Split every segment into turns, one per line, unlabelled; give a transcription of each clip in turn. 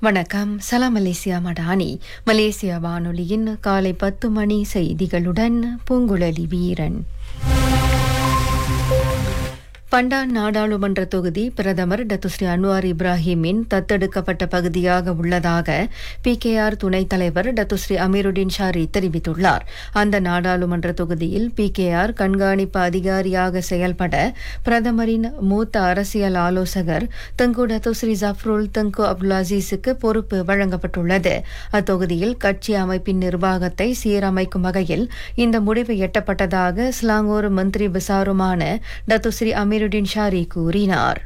வணக்கம் சலாம் Malaysia Madani Malaysia வானொலியின் காலை பத்து மணி செய்திகளுடன் பூங்குழலி வீரன் பண்டான் நாடாளுமன்ற தொகுதி பிரதமர் டத்துஸ்ரீ அன்வார் இப்ராஹிமின் தத்தெடுக்கப்பட்ட பகுதியாக உள்ளதாக பிகேஆர் துணைத் தலைவர் டத்துஸ்ரீ அமீருddin ஷாரி தெரிவித்துள்ளார் அந்த நாடாளுமன்ற தொகுதியில் பிகேஆர் கண்காணிப்பு அதிகாரியாக செயல்பட பிரதமரின் மூத்த அரசியல் ஆலோசகர் தங்கு டத்துஸ்ரீ ஜஃப்ருல் தங்கு அப்துல் அசீஸுக்கு பொறுப்பு வழங்கப்பட்டுள்ளது அத்தொகுதியில் கட்சி அமைப்பின் நிர்வாகத்தை சீரமைக்கும் வகையில் இந்த முடிவு எட்டப்பட்டதாக ஸ்லாங்கூர் மந்திரி விசாருமான டத்துஸ்ரீ அமீருddin ஷாரி கூறினார்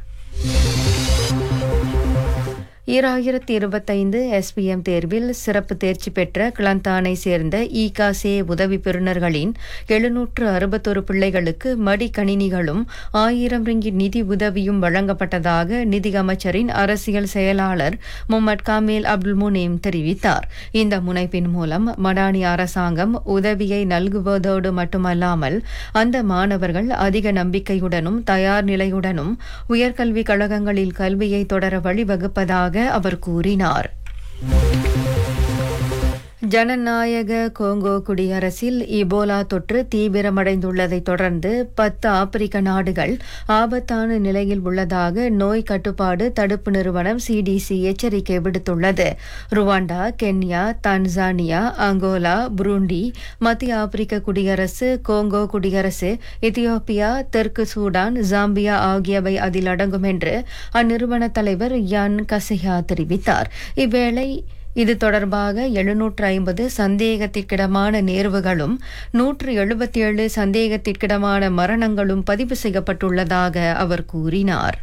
ஈராயிரத்தி இருபத்தைந்து எஸ்பிஎம் தேர்வில் சிறப்பு தேர்ச்சி பெற்ற கிளந்தானை சேர்ந்த ஈகாசே உதவி பெறுநர்களின் எழுநூற்று அறுபத்தொரு பிள்ளைகளுக்கு மடிக்கணினிகளும் ஆயிரம் ரிங்கி நிதி உதவியும் வழங்கப்பட்டதாக நிதி அமைச்சரின் அரசியல் செயலாளர் முகமது காமேல் அப்துல் முனீம் தெரிவித்தார் இந்த முனைப்பின் மூலம் மடானி அரசாங்கம் உதவியை நல்குவதோடு மட்டுமல்லாமல் அந்த மாணவர்கள் அதிக நம்பிக்கையுடனும் தயார் நிலையுடனும் உயர்கல்விக் கழகங்களில் கல்வியை தொடர வழிவகுப்பதாக அவர் கூறினார் ஜனநாயக கோங்கோ குடியரசில் இபோலா தொற்று தீவிரமடைந்துள்ளதைத் தொடர்ந்து பத்து ஆப்பிரிக்க நாடுகள் ஆபத்தான நிலையில் உள்ளதாக நோய் கட்டுப்பாடு தடுப்பு நிறுவனம் சிடிசி எச்சரிக்கை விடுத்துள்ளது Rwanda Kenya Tanzania Angola Burundi மத்திய ஆப்பிரிக்க குடியரசு கோங்கோ குடியரசு எத்தியோப்பியா தெற்கு சூடான் ஜாம்பியா ஆகியவை அதில் அடங்கும் என்று அந்நிறுவன தலைவர் யான் கசியா தெரிவித்தார் இவ்வேளை இது தொடர்பாக எழுநூற்று ஐம்பது சந்தேகத்திற்கிடமான நேர்வுகளும் நூற்று எழுபத்தி ஏழு சந்தேகத்திற்கிடமான மரணங்களும் பதிவு செய்யப்பட்டுள்ளதாக அவர் கூறினார்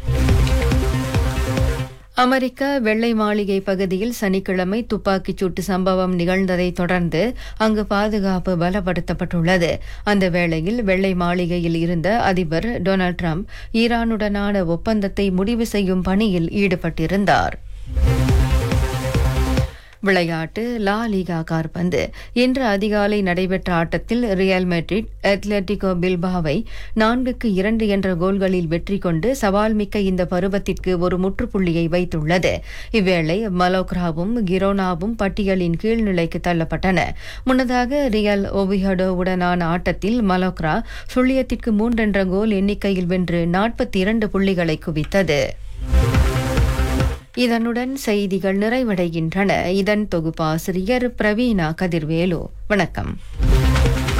அமெரிக்க வெள்ளை மாளிகை பகுதியில் சனிக்கிழமை துப்பாக்கிச் சூட்டு சம்பவம் நிகழ்ந்ததைத் தொடர்ந்து அங்கு பாதுகாப்பு பலப்படுத்தப்பட்டுள்ளது அந்த வேளையில் வெள்ளை மாளிகையில் இருந்த அதிபர் டொனால்டு டிரம்ப் ஈரானுடனான ஒப்பந்தத்தை முடிவு செய்யும் பணியில் ஈடுபட்டிருந்தார் விளையாட்டு லா லீகா கார்பந்து இன்று அதிகாலை நடைபெற்ற ஆட்டத்தில் ரியல் மெட்ரிட் அத்லட்டிகோ பில்பாவை நான்குக்கு இரண்டு என்ற கோல்களில் வெற்றி கொண்டு சவால் மிக்க இந்த பருவத்திற்கு ஒரு முற்றுப்புள்ளியை வைத்துள்ளது இவ்வேளை மலோக்ராவும் கிரோனாவும் பட்டியலின் கீழ்நிலைக்கு தள்ளப்பட்டன முன்னதாக ரியல் ஓவிஹடோவுடனான ஆட்டத்தில் மலோக்ரா சுழியத்திற்கு மூன்றென்ற கோல் எண்ணிக்கையில் வென்று நாற்பத்தி இரண்டு புள்ளிகளை குவித்தது இதனுடன் செய்திகள் நிறைவடைகின்றன இதன் தொகுப்பாசிரியர் பிரவீணா கதிர்வேலு வணக்கம்